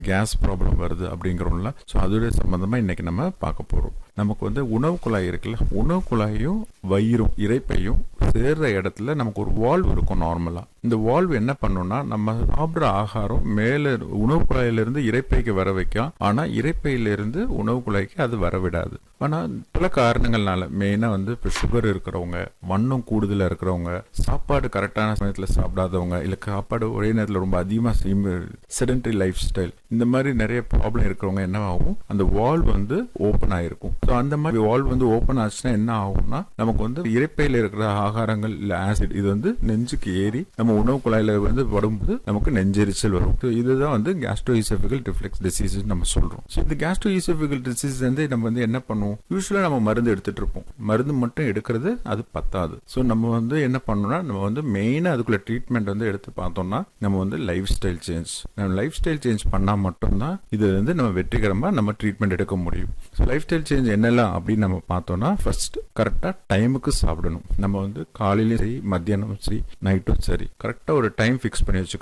case problem வருது அப்படிங்கிறோம்ல so அதோடைய சம்பந்தமா இன்னைக்கு நம்ம பார்க்க போறோம் நமக்கு வந்து உணவு குழாய் இருக்குல்ல உணவு குழாயும் வயிறும் இறைப்பையும் சேர்ற இடத்துல நமக்கு ஒரு வால்வ் இருக்கும் நார்மலா இந்த வால்வ் என்ன பண்ணும்னா நம்ம சாப்பிட்ற ஆகாரம் மேல உணவு குழாயிலிருந்து இறைப்பைக்கு வர வைக்கும் ஆனா இறைப்பையிலிருந்து உணவு குழாய்க்கு அது வர விடாது ஆனா பல காரணங்கள்னால மெயினா வந்து இப்போ சுகர் இருக்கிறவங்க வண்ணம் கூடுதலா இருக்கிறவங்க சாப்பாடு கரெக்டான சமயத்துல சாப்பிடாதவங்க இல்ல சாப்பாடு ஒரே நேரத்துல ரொம்ப அதிகமா செடன்டரி லைஃப் ஸ்டைல் இந்த மாதிரி நிறைய ப்ராப்ளம் இருக்கிறவங்க என்ன ஆகும் அந்த வால்வ் வந்து ஓப்பன் ஆயிருக்கும் ஸோ அந்த மாதிரி வால்வ் வந்து ஓப்பன் ஆச்சுன்னா என்ன ஆகும்னா நமக்கு வந்து இறைப்பையில இருக்கிற ஆகாரங்கள் இல்ல ஆசிட் இது வந்து நெஞ்சுக்கு ஏறி நம்ம உணவு குழாயில வந்து படும்போது நமக்கு நெஞ்செரிச்சல் வரும் So இதுதான் வந்து கேஸ்ட்ரோ ஈசோஃபிகல் ரிஃப்ளெக்ஸ் டிசீஸ் நம்ம சொல்றோம் ஸோ இந்த கேஸ்ட்ரோ ஈசோஃபிகல் டிசீஸ் வந்து நம்ம வந்து என்ன பண்ணுவோம் யூஸ்வலா நம்ம மருந்து எடுத்துட்டு இருப்போம் மருந்து மட்டும் எடுக்கிறது அது பத்தாது ஸோ நம்ம வந்து என்ன பண்ணணும்னா நம்ம வந்து மெயினாக அதுக்குள்ள ட்ரீட்மெண்ட் வந்து எடுத்து பார்த்தோம்னா நம்ம வந்து லைஃப் ஸ்டைல் சேஞ்ச் நம்ம லைஃப் ஸ்டைல் சேஞ்ச் பண்ணால் மட்டும்தான் இது வந்து நம்ம வெற்றிகரமாக நம்ம ட்ரீட்மெண்ட் எடுக்க முடியும் ஸோ லைஃப் ஸ்டைல் சேஞ்ச் என்னெல்லாம் அப்படின்னு நம்ம பார்த்தோம்னா ஃபர்ஸ்ட் கரெக்டாக டைமுக்கு சாப்பிடணும் நம்ம வந்து காலையிலையும் சரி மத்தியானம் சரி நைட்டும் சரி கரெக்டாக ஒரு டைம் ஃபிக்ஸ் பண்ணி வச்சுக்கணும்